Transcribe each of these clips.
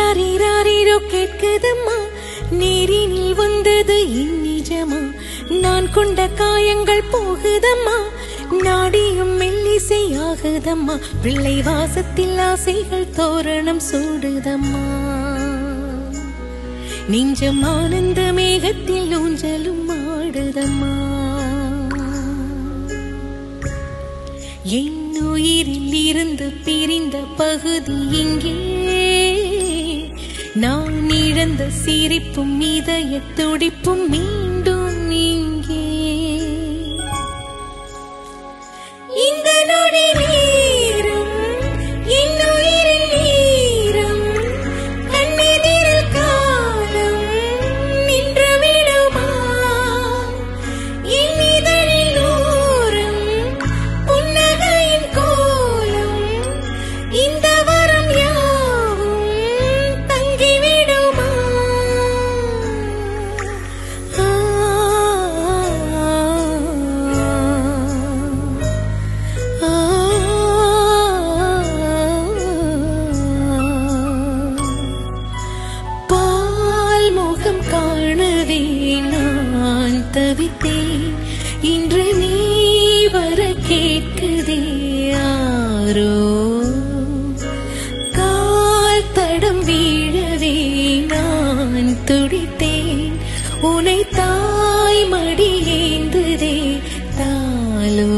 ஆராரிராரிரோ கேட்குதம்மா நேரினில் வந்தது இந்நிஜமா நான் கொண்ட காயங்கள் போகுதம்மா நாடியும் மெல்லிசையாகுதம்மா பிள்ளை வாசத்தில் ஆசைகள் தோரணம் சூடுதம்மா நெஞ்சம் ஆனந்த மேகத்தில் ஊஞ்சலும் ஆடுதம்மா என் உயிரில் இருந்து பிரிந்த பகுதி இங்கே நான் இழந்த சிரிப்பும் இதய துடிப்பும் மீண்டும் இங்கே இந்த நொடி நேரம் என் உயிரில் ஈரம் கண்ணெதிரில் காலம் நின்று விடுமா என் இதழில் ஓரம் புன்னகையின் கோலம் இந்த வரம் யாவும் தங்கிவிடுமா ஆ, ஆ, பால் முகம் காணவே நான் தவித்தேன் இன்று நீ வர கேட்குதே யாரோ கால் தடம் வீழவே நான் துடித்தேன் உனை தாய் மடி ஏந்துதே தாலோ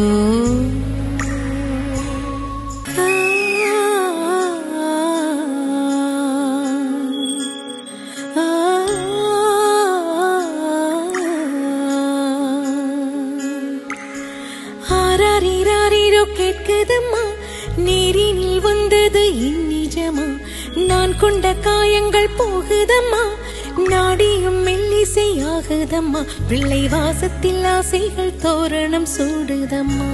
ஆராரிராரிரோ கேட்குதம்மா நேரினில் வந்தது இந்நிஜமா நான் கொண்ட காயங்கள் போகுதம்மா நாடியும் மெல்லிசையாகுதம்மா பிள்ளை வாசத்தில் ஆசைகள் தோரணம் சூடுதம்மா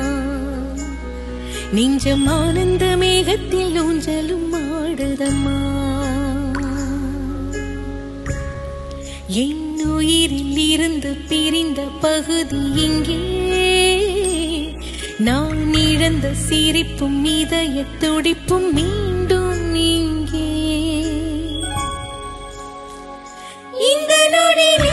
நெஞ்சம் ஆனந்த மேகத்தில் ஊஞ்சலும் ஆடுதம்மா என் உயிரில் இருந்து பிரிந்த பகுதி இங்கே நான் இழந்த சிரிப்பும் இதய துடிப்பும் மீண்டும் இங்கே இந்த நொடி